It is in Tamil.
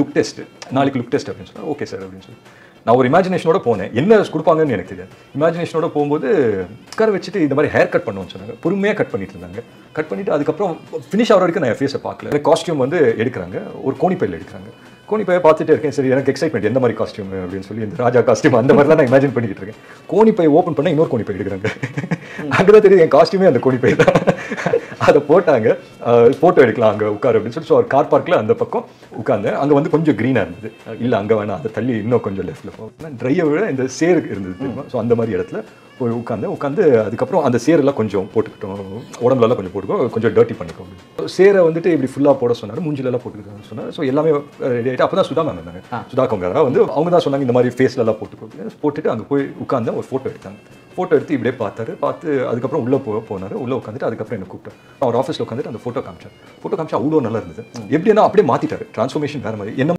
லுக் டெஸ்ட் நாளைக்கு லுக் டெஸ்ட் அப்படின்னு சொன்னா ஓகே சார் அப்படின்னு சொல்லி நான் ஒரு இமேஜினேஷனோட போனேன் என்ன கொடுப்பாங்கன்னு எனக்கு தெரியாது இமேஜினேஷனோட போகும்போது உட்கார வச்சுட்டு இந்த மாதிரி ஹேர் கட் பண்ணுவோம்னு சொன்னாங்க பொறுமையாக கட் பண்ணிட்டு இருந்தாங்க கட் பண்ணிட்டு அதுக்கப்புறம் ஃபினிஷ் ஆகிற வரைக்கும் நான் என் ஃபேஸை பார்க்கல காஸ்டியூம் வந்து எடுக்கிறாங்க ஒரு கோணிப்பையில் எடுக்கிறாங்க கோணிப்பையை பார்த்துட்டே இருக்கேன் சரி எனக்கு எக்ஸைட்மெண்ட் எந்த மாதிரி காஸ்டியூம் அப்படின்னு சொல்லி இந்த ராஜா காஸ்டியூம் அந்த மாதிரிலாம் நான் இமேஜின் பண்ணிக்கிட்டு இருக்கேன் கோணிப்பை ஓப்பன் பண்ணால் இன்னொரு கோணிப்பை எடுக்கிறாங்க அங்கே தான் தெரியுது என் காஸ்டியூமே அந்த கோணிப்பை தான் அதை போட்டாங்க ஃபோட்டோ எடுக்கலாம் அங்கே உட்காரு அப்படின்னு சொல்லி ஸோ ஒரு கார் பார்க்கில் அந்த பக்கம் உட்காந்தேன் அங்கே வந்து கொஞ்சம் க்ரீனாக இருந்தது இல்லை அங்கே வேணாம் அதை தள்ளி இன்னும் கொஞ்சம் லெஃப்ட்டில் போகும் ட்ரையை விட இந்த சேரு இருந்தது தெரியுமா ஸோ அந்த மாதிரி இடத்துல போய் உட்காந்து உட்காந்து அதுக்கப்புறம் அந்த சேரெல்லாம் கொஞ்சம் போட்டுக்கிட்டோம் உடம்புலலாம் கொஞ்சம் போட்டுக்கோ கொஞ்சம் டர்ட்டி பண்ணிக்கோ அப்படின்னு. சேரை வந்துட்டு இப்படி ஃபுல்லாக போட சொன்னார் மூஞ்சிலெல்லாம் போட்டுக்கிட்டாங்க சொன்னார் ஸோ எல்லாமே ரெடி ஆகிட்டு அப்போ தான் சுதா மேம் இருந்தாங்க சுதா கொங்காரா வந்து அவங்க தான் சொன்னாங்க இந்த மாதிரி ஃபேஸ்லலாம் போட்டுக்கோ அப்படின்னு. போட்டுட்டு அங்கே போய் உட்காந்து ஒரு ஃபோட்டோ எடுத்தாங்க ஃபோட்டோ எடுத்து இப்படியே பார்த்தாரு பார்த்து அதுக்கப்புறம் உள்ளே போ போனார் உள்ளே உட்காந்துட்டு அதுக்கப்புறம் என்ன கூப்பிட்டார் அவர் ஆஃபீஸில் உட்காந்துட்டு அந்த ஃபோட்டோ காமிச்சார் ஃபோட்டோ காமிச்சா அவ்வளோ நல்லா இருந்தது எப்படின்னா அப்படியே மாற்றிட்டாரு ட்ரான்ஸ்ஃபர்மேஷன் வேறு மாதிரி என்ன